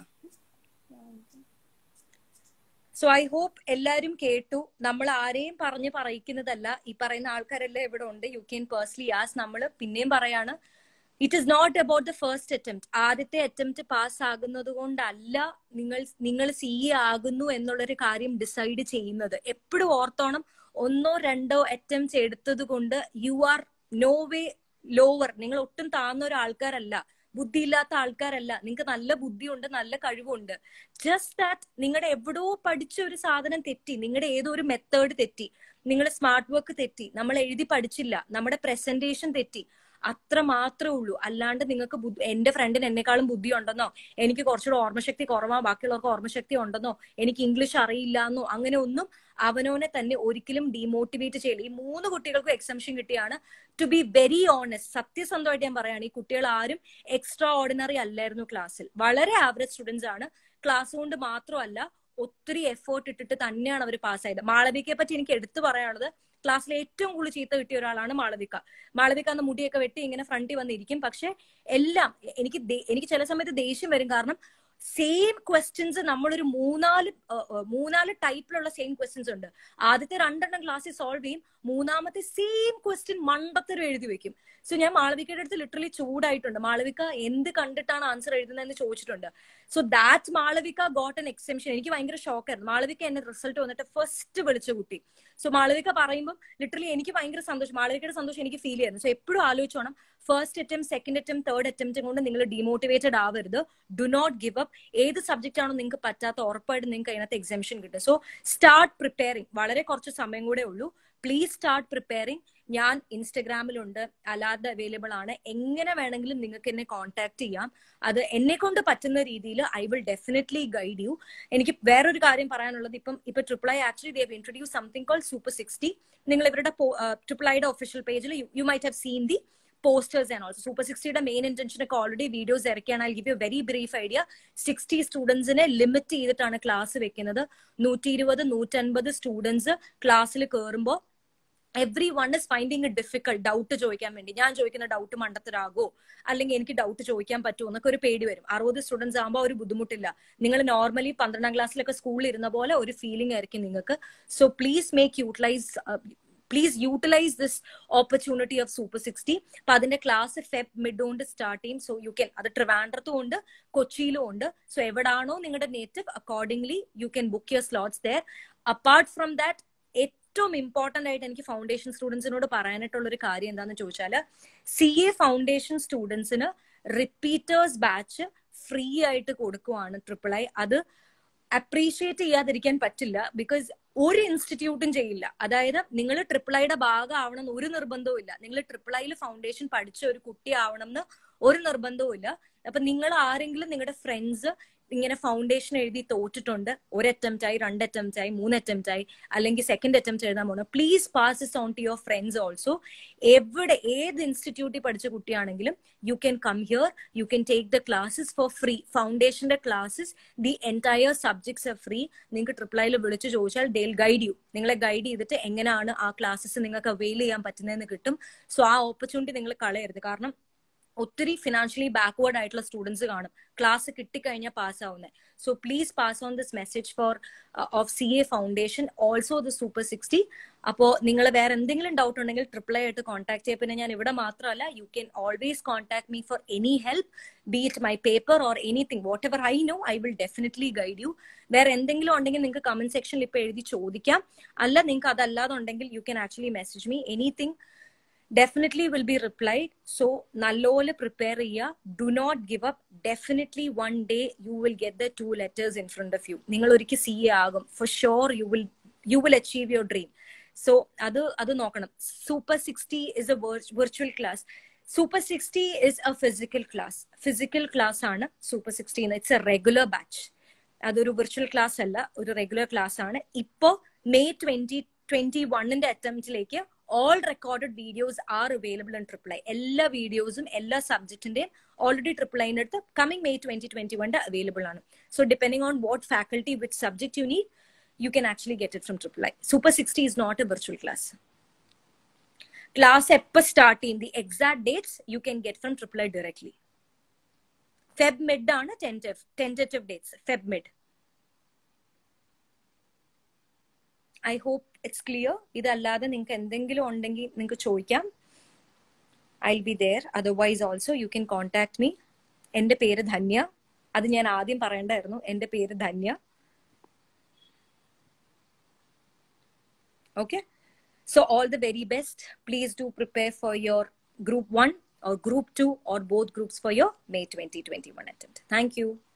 so I hope എല്ലാരും കേട്ടു നമ്മൾ ആരെയും പറഞ്ഞ് പറയിക്കുന്നതല്ല ഈ പറയുന്ന ആൾക്കാരെല്ലാം ഇവിടെ ഉണ്ട് യു ക്യാൻ പേഴ്സണലി ആസ് നമ്മൾ പിന്നെയും പറയാണ് it is not about the first attempt ആദ്യത്തെ അറ്റംപ്റ്റ് പാസ് ആകുന്നത് കൊണ്ടല്ല നിങ്ങൾ നിങ്ങൾ സി എ ആകുന്നു എന്നുള്ളൊരു കാര്യം ഡിസൈഡ് ചെയ്യുന്നത് എപ്പോഴും ഓർത്തോണം ഒന്നോ രണ്ടോ അറ്റംപ്റ്റ് എടുത്തത് കൊണ്ട് you are no way lower നിങ്ങൾ ഒട്ടും താഴ്ന്ന ഒരു ആൾക്കാരല്ല ബുദ്ധിയില്ലാത്ത ആൾക്കാരല്ല നിങ്ങൾക്ക് നല്ല ബുദ്ധിയുണ്ട് നല്ല കഴിവുണ്ട് ജസ്റ്റ് ദാറ്റ് നിങ്ങളുടെ എവിടോ പഠിച്ച ഒരു സാധനം തെറ്റി നിങ്ങളുടെ ഏതോ ഒരു മെത്തേഡ് തെറ്റി നിങ്ങളുടെ സ്മാർട്ട് വർക്ക് തെറ്റി നമ്മൾ എഴുതി പഠിച്ചില്ല നമ്മുടെ പ്രസന്റേഷൻ തെറ്റി അത്ര മാത്രമേ ഉള്ളൂ അല്ലാണ്ട് നിങ്ങൾക്ക് ബുദ്ധി- എന്റെ ഫ്രണ്ടിന് എന്നെക്കാളും ബുദ്ധി ഉണ്ടെന്നോ എനിക്ക് കുറച്ചുകൂടെ ഓർമ്മശക്തി കുറവാ ബാക്കിയുള്ളവർക്ക് ഓർമ്മശക്തി ഉണ്ടെന്നോ എനിക്ക് ഇംഗ്ലീഷ് അറിയില്ല എന്നോ അങ്ങനെ ഒന്നും അവനവനെ തന്നെ ഒരിക്കലും ഡീമോട്ടിവേറ്റ് ചെയ്യില്ല ഈ മൂന്ന് കുട്ടികൾക്കും എക്സംഷൻ കിട്ടിയാണ് ടു ബി വെരി ഓണസ്റ്റ് സത്യസന്ധമായിട്ട് ഞാൻ പറയാണ് ഈ കുട്ടികൾ ആരും എക്സ്ട്രാ ഓർഡിനറി അല്ലായിരുന്നു ക്ലാസ്സിൽ വളരെ ആവറേജ് സ്റ്റുഡൻസ് ആണ് ക്ലാസ് കൊണ്ട് മാത്രമല്ല ഒത്തിരി എഫേർട്ട് ഇട്ടിട്ട് തന്നെയാണ് അവർ പാസ്സായത് മാളവികയെ പറ്റി എനിക്ക് എടുത്തു പറയാനുള്ളത് ക്ലാസ്സിൽ ഏറ്റവും കൂടുതൽ ചീത്ത കിട്ടിയ ഒരാളാണ് മാളവിക മാളവിക അന്ന് മുടിയൊക്കെ വെട്ടി ഇങ്ങനെ ഫ്രണ്ടിൽ വന്നിരിക്കും പക്ഷെ എല്ലാം എനിക്ക് ദേ- എനിക്ക് ചില സമയത്ത് ദേഷ്യം വരും കാരണം സെയിം ക്വസ്റ്റ്യൻസ് നമ്മളൊരു മൂന്നാല് ഏഹ്, ഏഹ്, മൂന്നാല് ടൈപ്പിലുള്ള സെയിം ക്വസ്റ്റ്യൻസ് ഉണ്ട് ആദ്യത്തെ രണ്ടെണ്ണം ക്ലാസ്സിൽ സോൾവ് ചെയ്യും മൂന്നാമത്തെ സെയിം ക്വസ്റ്റ്യൻ മണ്ടത്തരം എഴുതി വെക്കും സോ ഞാൻ മാളവികയുടെ അടുത്ത് ലിറ്ററലി ചൂടായിട്ടുണ്ട് മാളവിക എന്ത് കണ്ടിട്ടാണ് ആൻസർ എഴുതുന്നതെന്ന് ചോദിച്ചിട്ടുണ്ട് so that Malavika got an exemption എനിക്ക് ഭയങ്കര ഷോക്കായിരുന്നു മാളവിക എന്നെ റിസൾട്ട് വന്നിട്ട് ഫസ്റ്റ് വിളിച്ച കുട്ടി സോ മാളവിക പറയുമ്പോൾ ലിറ്ററലി എനിക്ക് ഭയങ്കര സന്തോഷം മാളവികയുടെ സന്തോഷം എനിക്ക് ഫീൽ ചെയ്യുന്നു സോ എപ്പോഴും ആലോചിച്ചോണം first attempt second attempt third attempt കൊണ്ട് നിങ്ങൾ ഡിമോട്ടിവേറ്റഡ് ആവരുത് ഡു നോട്ട് ഗിവ് അപ്പ് ഏത് സബ്ജക്റ്റ് ആണോ നിങ്ങൾക്ക് പറ്റാത്ത ഉറപ്പായിട്ട് നിങ്ങൾക്ക് അതിനകത്ത് എക്സംഷൻ കിട്ടും സോ സ്റ്റാർട്ട് പ്രിപ്പയറിംഗ് വളരെ കുറച്ച് സമയം കൂടെ ഉള്ളൂ പ്ലീസ് സ്റ്റാർട്ട് പ്രിപ്പയറിംഗ് ഞാൻ ഇൻസ്റ്റഗ്രാമിലുണ്ട് അല്ലാതെ അവൈലബിൾ ആണ് എങ്ങനെ വേണമെങ്കിലും നിങ്ങൾക്ക് എന്നെ കോൺടാക്ട് ചെയ്യാം അത് എന്നെ കൊണ്ട് പറ്റുന്ന രീതിയിൽ I will definitely guide you എനിക്ക് വേറൊരു കാര്യം പറയാനുള്ളത് ഇപ്പം ഇപ്പൊ triple I actually they've introduce something call super sixty നിങ്ങൾ ഇവരുടെ ട്രിപ്പിൾ ഐയുടെ ഒഫീഷ്യൽ പേജിൽ you might have seen the posters and also super സിക്സ്റ്റിയുടെ മെയിൻ ഇന്റൻഷൻ ഒക്കെ ഓൾറെഡി വീഡിയോസ് ഇറക്കിയാണ് I give you very brief idea sixty സ്റ്റുഡൻസിനെ limit ചെയ്തിട്ടാണ് class വെക്കുന്നത് നൂറ്റി ഇരുപത് നൂറ്റൻപത് സ്റ്റുഡൻസ് ക്ലാസ്സിൽ കയറുമ്പോൾ every one is finding it difficult doubt ചോദിക്കാൻ വേണ്ടി ഞാൻ ചോദിക്കുന്ന ഡൗട്ട് മണ്ടത്തരാകോ അല്ലെങ്കിൽ എനിക്ക് ഡൗട്ട് ചോദിക്കാൻ പറ്റുമോ എന്നൊക്കെ ഒരു പേടി വരും അറുപത് സ്റ്റുഡൻസ് ആകുമ്പോൾ ഒരു ബുദ്ധിമുട്ടില്ല നിങ്ങൾ നോർമലി പന്ത്രണ്ടാം ക്ലാസ്സിലൊക്കെ സ്കൂളിൽ ഇരുന്ന പോലെ ഒരു ഫീലിംഗ് ആയിരിക്കും നിങ്ങൾക്ക് so please make utilise please utilise this opportunity of super sixty അപ്പൊ അതിന്റെ ക്ലാസ് ഫെബ് മിഡ് കൊണ്ട് സ്റ്റാർട്ട് ചെയ്യും സോ യു ക്യാൻ അത് ട്രിവാൻഡ്രത്തും ഉണ്ട് കൊച്ചിയിലും ഉണ്ട് സോ എവിടാണോ നിങ്ങളുടെ native accordingly you can book your slots there apart from that ഏറ്റവും ഇമ്പോർട്ടന്റ് ആയിട്ട് എനിക്ക് ഫൗണ്ടേഷൻ സ്റ്റുഡൻസിനോട് പറയാനായിട്ടുള്ള ഒരു കാര്യം എന്താണെന്ന് ചോദിച്ചാൽ സി എ ഫൗണ്ടേഷൻ സ്റ്റുഡൻസിന് റിപ്പീറ്റേഴ്സ് ബാച്ച് ഫ്രീ ആയിട്ട് കൊടുക്കുവാണ് ട്രിപ്പിൾ ഐ അത് അപ്രീഷിയേറ്റ് ചെയ്യാതിരിക്കാൻ പറ്റില്ല ബിക്കോസ് ഒരു ഇൻസ്റ്റിറ്റ്യൂട്ടും ചെയ്യില്ല അതായത് നിങ്ങൾ ട്രിപ്പിൾ ഐയുടെ ഭാഗമാവണം എന്ന് ഒരു നിർബന്ധവും ഇല്ല നിങ്ങൾ ട്രിപ്പിൾ ഐയിൽ ഫൗണ്ടേഷൻ പഠിച്ച ഒരു കുട്ടി ആവണം എന്ന് ഒരു നിർബന്ധവും ഇല്ല അപ്പൊ നിങ്ങൾ ആരെങ്കിലും നിങ്ങളുടെ ഫ്രണ്ട്സ് ഇങ്ങനെ ഫൗണ്ടേഷൻ എഴുതി തോറ്റിട്ടുണ്ട് ഒരു അറ്റംപ്റ്റ് ആയി രണ്ട് അറ്റംപ്റ്റ് ആയി മൂന്ന് അറ്റംപ്റ്റ് ആയി അല്ലെങ്കിൽ സെക്കൻഡ് അറ്റംപ്റ്റ് എഴുതാൻ പോകണം please pass is on to your friends also എവിടെ ഏത് ഇൻസ്റ്റിറ്റ്യൂട്ടിൽ പഠിച്ച കുട്ടിയാണെങ്കിലും you can come here you can take the classes for free ഫൗണ്ടേഷന്റെ classes the entire subjects are free നിങ്ങൾക്ക് ട്രിപ്പിൾ ഐയിൽ വിളിച്ച് ചോദിച്ചാൽ ഡേൽ ഗൈഡ് യു നിങ്ങളെ ഗൈഡ് ചെയ്തിട്ട് എങ്ങനെയാണ് ആ ക്ലാസ്സസ് നിങ്ങൾക്ക് അവെയിൽ ചെയ്യാൻ പറ്റുന്നതെന്ന് കിട്ടും സോ ആ ഓപ്പർച്യൂണിറ്റി നിങ്ങൾ കളയരുത് കാരണം ഒത്തിരി ഫിനാൻഷ്യലി ബാക്ക്വേർഡ് ആയിട്ടുള്ള സ്റ്റുഡൻസ് കാണും ക്ലാസ് കിട്ടിക്കഴിഞ്ഞാൽ പാസ് ആവുന്നത് so please pass on this message for of C A foundation also the super sixty അപ്പോൾ നിങ്ങൾ വേറെ എന്തെങ്കിലും ഡൗട്ട് ഉണ്ടെങ്കിൽ ട്രിപ്പിൾ ആയിട്ട് കോൺടാക്ട് ചെയ്യുക പിന്നെ ഞാൻ ഇവിടെ മാത്രമല്ല you can always contact me for any help be it my paper or anything whatever I know I will definitely guide you വേറെ എന്തെങ്കിലും ഉണ്ടെങ്കിൽ നിങ്ങൾക്ക് കമന്റ് സെക്ഷനിൽ ഇപ്പോൾ എഴുതി ചോദിക്കാം അല്ല നിങ്ങൾക്ക് അതല്ലാതെ ഉണ്ടെങ്കിൽ you can actually message me anything definitely will be replied so നല്ലപോലെ പ്രിപ്പയർ ചെയ്യുക do not give up definitely one day you will get the two letters in front of you നിങ്ങൾ ഒരിക്കൽ സി എ ആകും for sure you will you will achieve your dream so അത് അത് നോക്കണം super sixty is a virtual class super sixty is a physical class physical class ആണ് super sixty it's a regular batch അതൊരു virtual class അല്ല ഒരു regular class ആണ് ഇപ്പോ May twenty twenty വണ്ണിന്റെ അറ്റംപ്റ്റിലേക്ക് all recorded videos are available in triple I എല്ലാ വീഡിയോസും എല്ലാ സബ്ജക്റ്റിന്റെയും ഓൾറെഡി ട്രിപ്പിൾ ഐൻ്റെ അടുത്ത് കമ്മിങ് മെയ് ട്വന്റി ട്വന്റി വണ്ണിന്റെ അവൈലബിൾ ആണ് so depending on what faculty which subject you need you can actually get it from Triple I. Super 60 is not a virtual class. Class എപ്പോ start in the exact dates you can get from Triple I directly. Feb mid ആണ് tentative tentative dates. Feb mid. I hope it's clear. ഇതല്ലാതെ നിങ്ങൾക്ക് എന്തെങ്കിലും ഉണ്ടെങ്കിൽ നിങ്ങൾക്ക് ചോദിക്കാം I be there otherwise also you can contact me എൻ്റെ പേര് ധന്യ അത് ഞാൻ ആദ്യം പറയേണ്ടായിരുന്നു എൻ്റെ പേര് Dhanya okay so all the very best please do prepare for your group 1 or group 2 or both groups for your may 2021 attempt thank you